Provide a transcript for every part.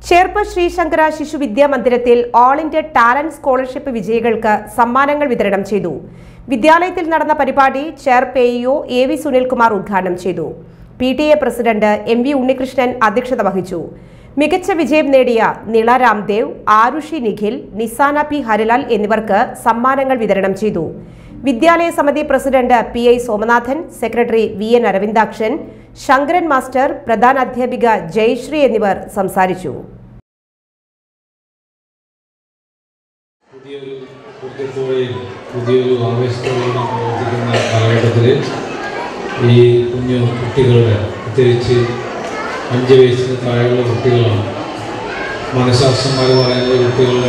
ചേർപ്പ് ശ്രീശങ്കര ശിശു വിദ്യാ മന്ദിരത്തിൽ all India talent scholarship വിജയികൾക്ക് സമ്മാനങ്ങൾ വിതരണം ചെയ്തു വിദ്യാലയത്തിൽ നടന്ന പരിപാടി Cherpu AEO A V Sunilkumar ഉദ്ഘാടനം ചെയ്തു P T A president M V Unnikrishnan അധ്യക്ഷത വഹിച്ചു മികച്ച വിജയം നേടിയ നിള രാംദേവ് ആരുഷി നിഖിൽ നിസാന പി ഹരിലാൽ എന്നിവർക്ക് സമ്മാനങ്ങൾ വിതരണം ചെയ്തു വിദ്യാലയ സമിതി president P I Somanathan secretary V N Aravindakshan Sankaran master പ്രധാന അധ്യാപിക ജയശ്രീ എന്നിവർ സംസാരിച്ചു പുതിയൊരു ഊർജ്ജത്തോടെയും പുതിയൊരു ആവേശത്തോടെയും നമ്മൾ പ്രവർത്തിക്കുന്ന കാലഘട്ടത്തിൽ ഈ കുഞ്ഞു കുട്ടികളുടെ പ്രത്യേകിച്ച് അഞ്ച് വയസ്സിന് താഴെയുള്ള കുട്ടികളാണ് മനഃശാസ്ത്രന്മാർ പറയുന്നത് കുട്ടികളുടെ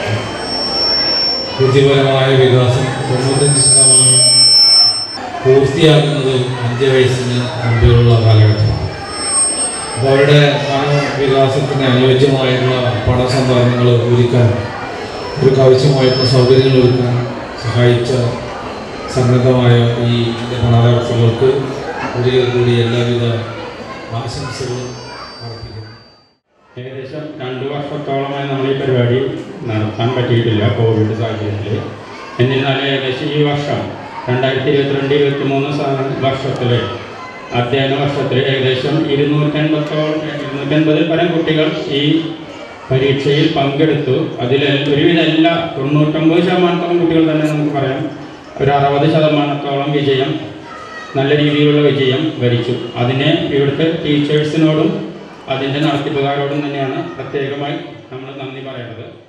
ബുദ്ധിപരമായ വികാസം തൊണ്ണൂറ്റഞ്ച് ശതമാനം പൂർത്തിയാക്കുന്നത് അഞ്ച് വയസ്സിന് മുമ്പിലുള്ള കാലഘട്ടമാണ് അപ്പോൾ അവരുടെ മനോവികാസത്തിന് അനുയോജ്യമായിട്ടുള്ള പഠനസമ്പാദനങ്ങൾ ഒരുക്കാൻ ഇവർക്ക് ആവശ്യമായിട്ടുള്ള സൗകര്യങ്ങൾ ഒരുക്കാൻ സഹായിച്ച സന്നദ്ധമായ ഈ എൻ്റെ മാതാപിതാക്കൾക്ക് ഒരിക്കൽ കൂടി എല്ലാവിധ ആശംസകളും അർപ്പിക്കുന്നു ഏകദേശം രണ്ട് വർഷത്തോളമായി നമ്മൾ ഈ പരിപാടി നടത്താൻ പറ്റിയിട്ടില്ല കോവിഡ് സാഹചര്യത്തിൽ എന്നിരുന്നാലും ഏകദേശം ഈ വർഷം രണ്ടായിരത്തി ഇരുപത്തിരണ്ട് ഇരുപത്തി മൂന്ന് വർഷത്തിൽ അധ്യയന വർഷത്തിൽ ഏകദേശം ഇരുന്നൂറ്റൻപത്തോളം ഇരുന്നൂറ്റൻപതിൽ പരം കുട്ടികൾ ഈ പരീക്ഷയിൽ പങ്കെടുത്തു അതിൽ ഒരുവിധ എല്ലാ തൊണ്ണൂറ്റൊമ്പത് ശതമാനത്തോളം കുട്ടികൾ തന്നെ നമുക്ക് പറയാം ഒരു അറുപത് ശതമാനത്തോളം വിജയം നല്ല രീതിയിലുള്ള വിജയം വരിച്ചു അതിനെ ഇവിടുത്തെ ടീച്ചേഴ്സിനോടും അതിൻ്റെ നടത്തിപ്പുകാരോടും തന്നെയാണ് പ്രത്യേകമായി നമ്മൾ നന്ദി പറയേണ്ടത്